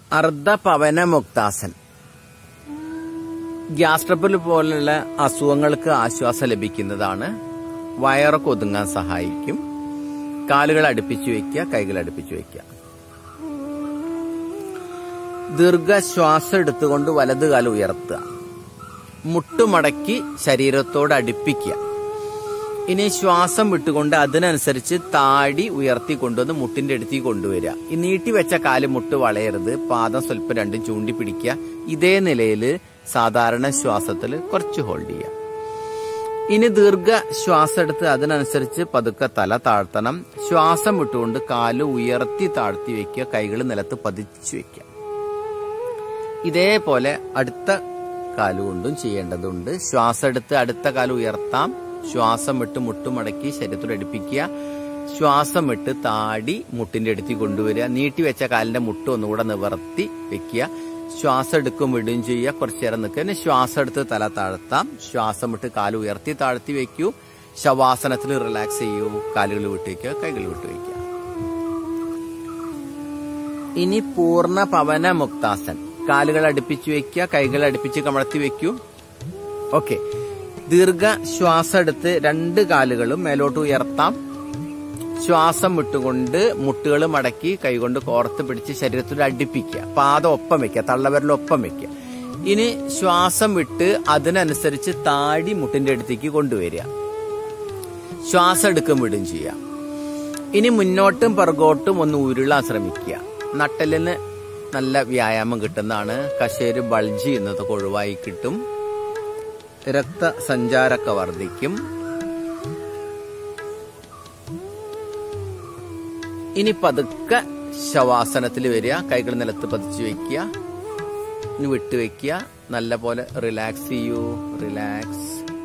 അർദ്ധപവന മുക്താസൻ gas trouble പോലുള്ള അസുഖങ്ങൾക്ക് ആശ്വാസം ലഭിക്കുന്നതാണ് വയറൊക്കെ ഒതുങ്ങാൻ സഹായിക്കും കാലുകൾ അടുപ്പിച്ചു വെക്കുക കൈകൾ അടുപ്പിച്ചു വെക്കുക ദീർഘശ്വാസം എടുത്തുകൊണ്ട് വലത് കാലം ഉയർത്തുക മുട്ടുമടക്കി ശരീരത്തോട് അടുപ്പിക്കുക ഇനി ശ്വാസം വിട്ടുകൊണ്ട് അതിനനുസരിച്ച് താടി ഉയർത്തി കൊണ്ടുവന്ന് മുട്ടിന്റെ അടുത്തേക്ക് കൊണ്ടുവരിക ഈ നീട്ടി വെച്ച കാല് മുട്ട് വളയരുത് പാദം സ്വല്പം രണ്ടും ചൂണ്ടി പിടിക്കുക ഇതേ നിലയിൽ സാധാരണ ശ്വാസത്തിൽ കുറച്ച് ഹോൾഡ് ചെയ്യുക ഇനി ദീർഘ ശ്വാസം എടുത്ത് അതിനനുസരിച്ച് പതുക്കെ തല താഴ്ത്തണം ശ്വാസം വിട്ടുകൊണ്ട് കാല് ഉയർത്തി താഴ്ത്തി വെക്കുക കൈകൾ നിലത്ത് പതിച്ചു വെക്കുക ഇതേപോലെ അടുത്ത കാലുകൊണ്ടും ചെയ്യേണ്ടതുണ്ട് ശ്വാസം എടുത്ത് അടുത്ത കാല് ഉയർത്താം ശ്വാസം വിട്ട് മുട്ടുമടക്കി ശരീരത്തോട് അടുപ്പിക്കുക ശ്വാസം വിട്ട് താടി മുട്ടിന്റെ അടുത്ത് കൊണ്ടുവരിക നീട്ടി വെച്ച കാലിന്റെ മുട്ട് ഒന്നുകൂടെ നിവർത്തി വെക്കുക ശ്വാസം എടുക്കും വിടുകയും ചെയ്യുക കുറച്ചു നേരം നിൽക്കുക പിന്നെ ശ്വാസം എടുത്ത് തല താഴ്ത്താം ശ്വാസം വിട്ട് കാല് ഉയർത്തി താഴ്ത്തി വെക്കൂ ശവാസനത്തിൽ റിലാക്സ് ചെയ്യൂ കാലുകൾ വിട്ട് വയ്ക്കുക കൈകൾ വിട്ട് വയ്ക്കുക ഇനി പൂർണ്ണ പവന മുക്താസൻ കാലുകൾ അടുപ്പിച്ച് വെക്കുക കൈകൾ അടുപ്പിച്ച് കമഴ്ത്തി വെക്കൂ ഓക്കെ ദീർഘ ശ്വാസം എടുത്ത് രണ്ട് കാലുകളും മേലോട്ട് ഉയർത്താം ശ്വാസം വിട്ടുകൊണ്ട് മുട്ടുകൾ മടക്കി കൈകൊണ്ട് കോർത്ത് പിടിച്ച് ശരീരത്തിൽ അടുപ്പിക്കുക പാദം ഒപ്പം വെക്കുക തള്ളവരിൽ ഒപ്പം വെക്കുക ഇനി ശ്വാസം വിട്ട് അതിനനുസരിച്ച് താടി മുട്ടിന്റെ അടുത്തേക്ക് കൊണ്ടുവരിക ശ്വാസം എടുക്കും വിടും ചെയ്യുക ഇനി മുന്നോട്ടും പുറകോട്ടും ഒന്ന് ഉരുളാൻ ശ്രമിക്കുക നട്ടലിന് നല്ല വ്യായാമം കിട്ടുന്നതാണ് കശേര് ബൾജ് ചെയ്യുന്നതൊക്കെ ഒഴിവായി കിട്ടും രക്തസഞ്ചാരമൊക്കെ വർദ്ധിക്കും ഇനി പതുക്കെ ശവാസനത്തിൽ വരിക കൈകൾ നിലത്ത് പതിച്ചു വെക്കുക ഇനി വിട്ടുവെക്കുക നല്ല പോലെ റിലാക്സ് ചെയ്യൂ റിലാക്സ്